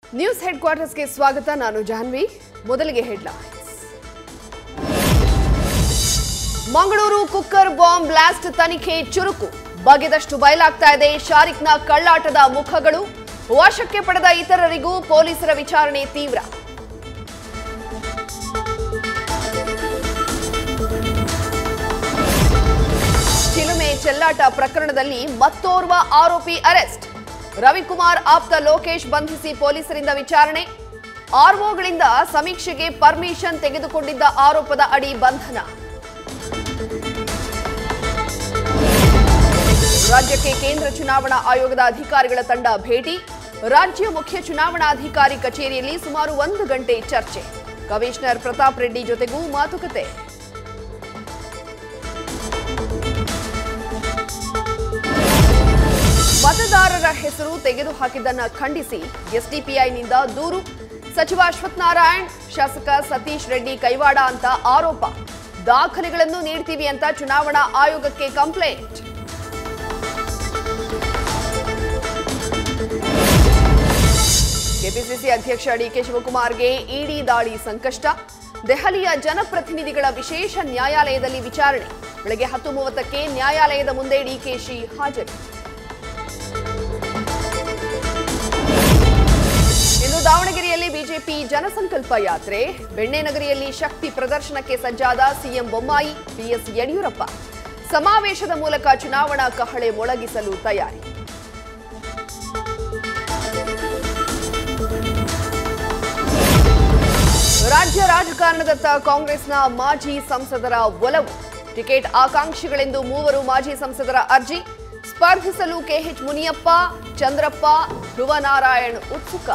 news head ಕ್ವಾರ್ಟರ್ಸ್ಗೆ ಸ್ವಾಗತ ನಾನು ಜಾಹ್ನವಿ ಮೊದಲಿಗೆ headlines Mangaluru cooker bomb blast ತನಿಖೆ ಚುರುಕು ಬಗೆದಷ್ಟು ಬಯಲಾಗ್ತಾ ಇದೆ ಶಾರಿಕ್ನ ಕಳ್ಳಾಟದ ಮುಖಗಳು ವಶಕ್ಕೆ ಪಡೆದ ಇತರರಿಗೂ ಪೊಲೀಸರ ವಿಚಾರಣೆ ತೀವ್ರ ಚಿಲುಮೆ ಚೆಲ್ಲಾಟ ಪ್ರಕರಣದಲ್ಲಿ ಮತ್ತೋರ್ವ ಆರೋಪಿ ಅರೆಸ್ಟ್ ರವಿಕುಮಾರ್ ಆಪ್ತ ಲೋಕೇಶ್ ಬಂಧಿಸಿ ಪೊಲೀಸರಿಂದ ವಿಚಾರಣೆ ಆರ್ಒಗಳಿಂದ ಸಮೀಕ್ಷೆಗೆ ಪರ್ಮಿಷನ್ ತೆಗೆದುಕೊಂಡಿದ್ದ ಆರೋಪದ ಅಡಿ ಬಂಧನ ರಾಜ್ಯಕ್ಕೆ ಕೇಂದ್ರ ಚುನಾವಣಾ ಆಯೋಗದ ಅಧಿಕಾರಿಗಳ ತಂಡ ಭೇಟಿ ರಾಜ್ಯ ಮುಖ್ಯ ಚುನಾವಣಾಧಿಕಾರಿ ಕಚೇರಿಯಲ್ಲಿ ಸುಮಾರು ಒಂದು ಗಂಟೆ ಚರ್ಚೆ ಕಮಿಷನರ್ ಪ್ರತಾಪ್ ರೆಡ್ಡಿ ಜೊತೆಗೂ ಮಾತುಕತೆ ಮತದಾರರ ಹೆಸರು ತೆಗೆದುಹಾಕಿದ್ದನ್ನ ಖಂಡಿಸಿ ಎಸ್ಡಿಪಿಐನಿಂದ ದೂರು ಸಚಿವ ಅಶ್ವಥ್ ನಾರಾಯಣ್ ಶಾಸಕ ಸತೀಶ್ ರೆಡ್ಡಿ ಕೈವಾಡ ಅಂತ ಆರೋಪ ದಾಖಲೆಗಳನ್ನು ನೀಡ್ತೀವಿ ಅಂತ ಚುನಾವಣಾ ಆಯೋಗಕ್ಕೆ ಕಂಪ್ಲೇಂಟ್ ಕೆಪಿಸಿಸಿ ಅಧ್ಯಕ್ಷ ಡಿಕೆ ಶಿವಕುಮಾರ್ಗೆ ಇಡಿ ದಾಳಿ ಸಂಕಷ್ಟ ದೆಹಲಿಯ ಜನಪ್ರತಿನಿಧಿಗಳ ವಿಶೇಷ ನ್ಯಾಯಾಲಯದಲ್ಲಿ ವಿಚಾರಣೆ ಬೆಳಗ್ಗೆ ಹತ್ತು ಮೂವತ್ತಕ್ಕೆ ನ್ಯಾಯಾಲಯದ ಮುಂದೆ ಡಿಕೆಶಿ ಹಾಜರು ಇಂದು ದಾವಣಗೆರೆಯಲ್ಲಿ ಬಿಜೆಪಿ ಜನಸಂಕಲ್ಪ ಯಾತ್ರೆ ಬೆಣ್ಣೆನಗರಿಯಲ್ಲಿ ಶಕ್ತಿ ಪ್ರದರ್ಶನಕ್ಕೆ ಸಜ್ಜಾದ ಸಿಎಂ ಬೊಮ್ಮಾಯಿ ಬಿಎಸ್ ಯಡಿಯೂರಪ್ಪ ಸಮಾವೇಶದ ಮೂಲಕ ಚುನಾವಣಾ ಕಹಳೆ ಮೊಳಗಿಸಲು ತಯಾರಿ ರಾಜ್ಯ ರಾಜಕಾರಣದತ್ತ ಕಾಂಗ್ರೆಸ್ನ ಮಾಜಿ ಸಂಸದರ ಒಲವು ಟಿಕೆಟ್ ಆಕಾಂಕ್ಷಿಗಳೆಂದು ಮೂವರು ಮಾಜಿ ಸಂಸದರ ಅರ್ಜಿ ಸ್ಪರ್ಧಿಸಲು ಕೆಎಚ್ ಮುನಿಯಪ್ಪ ಚಂದ್ರಪ್ಪ ಧ್ರುವನಾರಾಯಣ್ ಉತ್ಸುಕ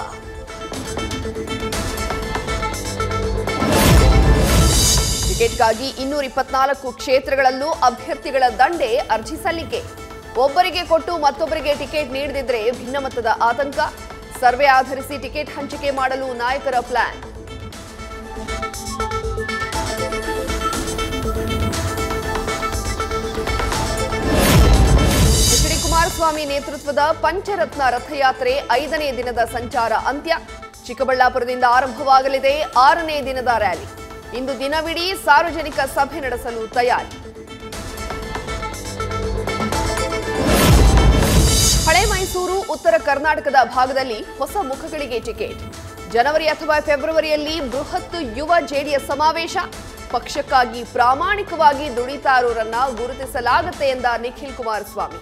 ಟಿಕೆಟ್ಗಾಗಿ ಇನ್ನೂರ ಇಪ್ಪತ್ನಾಲ್ಕು ಕ್ಷೇತ್ರಗಳಲ್ಲೂ ಅಭ್ಯರ್ಥಿಗಳ ದಂಡೆ ಅರ್ಜಿ ಸಲ್ಲಿಕೆ ಒಬ್ಬರಿಗೆ ಕೊಟ್ಟು ಮತ್ತೊಬ್ಬರಿಗೆ ಟಿಕೆಟ್ ನೀಡದಿದ್ರೆ ಭಿನ್ನಮತದ ಆತಂಕ ಸರ್ವೆ ಆಧರಿಸಿ ಟಿಕೆಟ್ ಹಂಚಿಕೆ ಮಾಡಲು ನಾಯಕರ ಪ್ಲಾನ್ ಎಚ್ ಡಿ ಕುಮಾರಸ್ವಾಮಿ ನೇತೃತ್ವದ ಪಂಚರತ್ನ ರಥಯಾತ್ರೆ ಐದನೇ ದಿನದ ಸಂಚಾರ ಅಂತ್ಯ ಚಿಕ್ಕಬಳ್ಳಾಪುರದಿಂದ ಆರಂಭವಾಗಲಿದೆ ಆರನೇ ದಿನದ ರ್ಯಾಲಿ ಇಂದು ದಿನವಿಡೀ ಸಾರ್ವಜನಿಕ ಸಭೆ ನಡೆಸಲು ತಯಾರಿ ಹಳೆ ಮೈಸೂರು ಉತ್ತರ ಕರ್ನಾಟಕದ ಭಾಗದಲ್ಲಿ ಹೊಸ ಮುಖಗಳಿಗೆ ಟಿಕೆಟ್ ಜನವರಿ ಅಥವಾ ಫೆಬ್ರವರಿಯಲ್ಲಿ ಬೃಹತ್ ಯುವ ಜೆಡಿಎಸ್ ಸಮಾವೇಶ ಪಕ್ಷಕ್ಕಾಗಿ ಪ್ರಾಮಾಣಿಕವಾಗಿ ದುಡಿತಾ ಇರೋರನ್ನ ಗುರುತಿಸಲಾಗುತ್ತೆ ಎಂದ ನಿಖಿಲ್ ಕುಮಾರಸ್ವಾಮಿ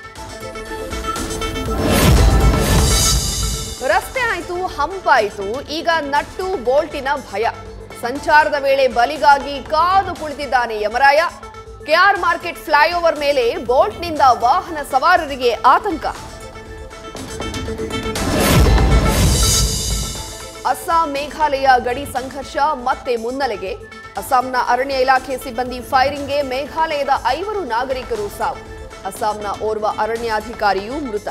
ರಸ್ತೆ ಆಯ್ತು ಹಂಪ್ ಆಯ್ತು ಈಗ ನಟ್ಟು ಬೋಲ್ಟಿನ ಭಯ ಸಂಚಾರದ ವೇಳೆ ಬಲಿಗಾಗಿ ಕಾದು ಕುಳಿತಿದ್ದಾನೆ ಯಮರಾಯ ಕೆಆರ್ ಮಾರ್ಕೆಟ್ ಫ್ಲೈಓವರ್ ಮೇಲೆ ಬೋಲ್ಟ್ನಿಂದ ವಾಹನ ಸವಾರರಿಗೆ ಆತಂಕ ಅಸ್ಸಾಂ ಮೇಘಾಲಯ ಗಡಿ ಸಂಘರ್ಷ ಮತ್ತೆ ಮುನ್ನೆಲೆಗೆ ಅಸ್ಸಾಂನ ಅರಣ್ಯ ಇಲಾಖೆ ಸಿಬ್ಬಂದಿ ಫೈರಿಂಗ್ಗೆ ಮೇಘಾಲಯದ ಐವರು ನಾಗರಿಕರು ಸಾವು ಅಸ್ಸಾಂನ ಓರ್ವ ಅರಣ್ಯಾಧಿಕಾರಿಯೂ ಮೃತ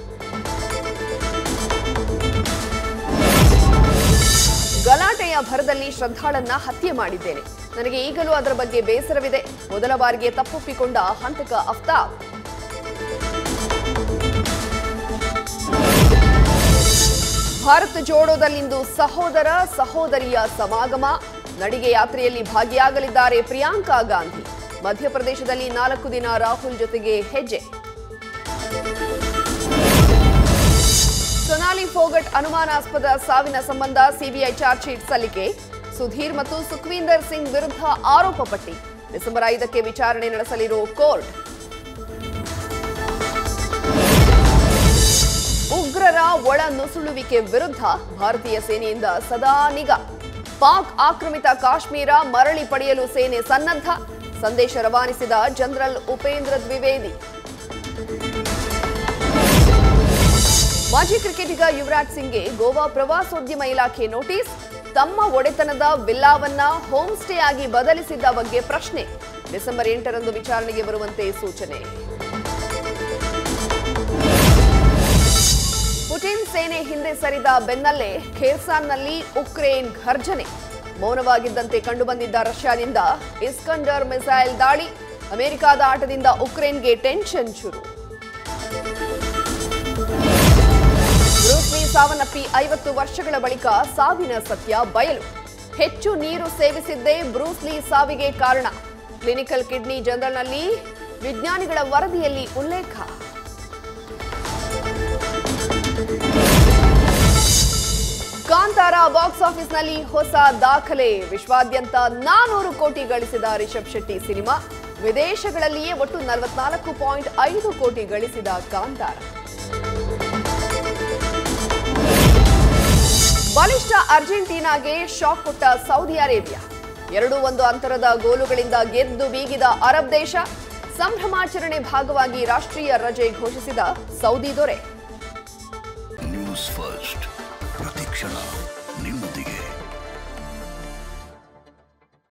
ಗಲಾಟೆಯ ಭರದಲ್ಲಿ ಶ್ರದ್ಧಾಳನ್ನ ಹತ್ಯೆ ಮಾಡಿದ್ದೇನೆ ನನಗೆ ಈಗಲೂ ಅದರ ಬಗ್ಗೆ ಬೇಸರವಿದೆ ಮೊದಲ ಬಾರಿಗೆ ತಪ್ಪೊಪ್ಪಿಕೊಂಡ ಹಂತಕ ಅಫ್ತಾಬ್ ಭಾರತ್ ಜೋಡೋದಲ್ಲಿಂದು ಸಹೋದರ ಸಹೋದರಿಯ ಸಮಾಗಮ ನಡಿಗೆ ಯಾತ್ರೆಯಲ್ಲಿ ಭಾಗಿಯಾಗಲಿದ್ದಾರೆ ಪ್ರಿಯಾಂಕಾ ಗಾಂಧಿ ಮಧ್ಯಪ್ರದೇಶದಲ್ಲಿ ನಾಲ್ಕು ದಿನ ರಾಹುಲ್ ಜೊತೆಗೆ ಹೆಜ್ಜೆ ಸೊನಾಲಿ ಫೋಗಟ್ ಅನುಮಾನಾಸ್ಪದ ಸಾವಿನ ಸಂಬಂಧ ಸಿಬಿಐ ಚಾರ್ಜ್ ಶೀಟ್ ಸಲ್ಲಿಕೆ ಸುಧೀರ್ ಮತ್ತು ಸುಖ್ವೀಂದರ್ ಸಿಂಗ್ ವಿರುದ್ಧ ಆರೋಪ ಪಟ್ಟಿ ಡಿಸೆಂಬರ್ ಐದಕ್ಕೆ ವಿಚಾರಣೆ ನಡೆಸಲಿರೋ ಕೋರ್ಟ್ ಉಗ್ರರ ಒಳ ನುಸುಳುವಿಕೆ ವಿರುದ್ಧ ಭಾರತೀಯ ಸೇನೆಯಿಂದ ಸದಾ ನಿಗಾ ಪಾಕ್ ಆಕ್ರಮಿತ ಕಾಶ್ಮೀರ ಮರಳಿ ಪಡೆಯಲು ಸೇನೆ ಸನ್ನದ್ಧ ಸಂದೇಶ ರವಾನಿಸಿದ ಜನರಲ್ ಉಪೇಂದ್ರ ದ್ವಿವೇದಿ ಮಾಜಿ ಕ್ರಿಕೆಟಿಗ ಯುವರಾಜ್ ಸಿಂಗ್ಗೆ ಗೋವಾ ಪ್ರವಾಸೋದ್ಯಮ ಇಲಾಖೆ ನೋಟಿಸ್ ತಮ್ಮ ಒಡೆತನದ ವಿಲ್ಲಾವನ್ನ ಹೋಮ್ ಸ್ಟೇ ಆಗಿ ಬದಲಿಸಿದ್ದ ಬಗ್ಗೆ ಪ್ರಶ್ನೆ ಡಿಸೆಂಬರ್ ಎಂಟರಂದು ವಿಚಾರಣೆಗೆ ಬರುವಂತೆ ಸೂಚನೆ ಪುಟಿನ್ ಸೇನೆ ಹಿಂದೆ ಸರಿದ ಬೆನ್ನಲ್ಲೇ ಖೇರ್ಸಾನ್ನಲ್ಲಿ ಉಕ್ರೇನ್ ಘರ್ಜನೆ ಮೌನವಾಗಿದ್ದಂತೆ ಕಂಡುಬಂದಿದ್ದ ರಷ್ಯಾದಿಂದ ಇಸ್ಕಂಡರ್ ಮಿಸೈಲ್ ದಾಳಿ ಅಮೆರಿಕದ ಆಟದಿಂದ ಉಕ್ರೇನ್ಗೆ ಟೆನ್ಷನ್ ಶುರು ಬ್ರೂಸ್ಲಿ ಸಾವನ್ನಪ್ಪಿ ಐವತ್ತು ವರ್ಷಗಳ ಬಳಿಕ ಸಾವಿನ ಸತ್ಯ ಬಯಲು ಹೆಚ್ಚು ನೀರು ಸೇವಿಸಿದ್ದೇ ಬ್ರೂಸ್ಲಿ ಸಾವಿಗೆ ಕಾರಣ ಕ್ಲಿನಿಕಲ್ ಕಿಡ್ನಿ ಜರ್ನಲ್ನಲ್ಲಿ ವಿಜ್ಞಾನಿಗಳ ವರದಿಯಲ್ಲಿ ಉಲ್ಲೇಖ ಕಾಂತಾರ ಬಾಕ್ಸ್ ಆಫೀಸ್ನಲ್ಲಿ ಹೊಸ ದಾಖಲೆ ವಿಶ್ವಾದ್ಯಂತ ನಾನೂರು ಕೋಟಿ ಗಳಿಸಿದ ರಿಷಬ್ ಶೆಟ್ಟಿ ಸಿನಿಮಾ ವಿದೇಶಗಳಲ್ಲಿಯೇ ಒಟ್ಟು ನಲವತ್ನಾಲ್ಕು ಪಾಯಿಂಟ್ ಐದು ಕೋಟಿ ಗಳಿಸಿದ ಕಾಂತಾರ ಬಲಿಷ್ಠ ಅರ್ಜೆಂಟೀನಾಗೆ ಶಾಕ್ ಕೊಟ್ಟ ಸೌದಿ ಅರೇಬಿಯಾ ಎರಡು ಒಂದು ಅಂತರದ ಗೋಲುಗಳಿಂದ ಗೆದ್ದು ಬೀಗಿದ ಅರಬ್ ದೇಶ ಸಂಭ್ರಮಾಚರಣೆ ಭಾಗವಾಗಿ ರಾಷ್ಟ್ರೀಯ ರಜೆ ಘೋಷಿಸಿದ ಸೌದಿ ದೊರೆ ನ್ಯೂಸ್ ಫಸ್ಟ್ ಪ್ರತಿಕ್ಷಣ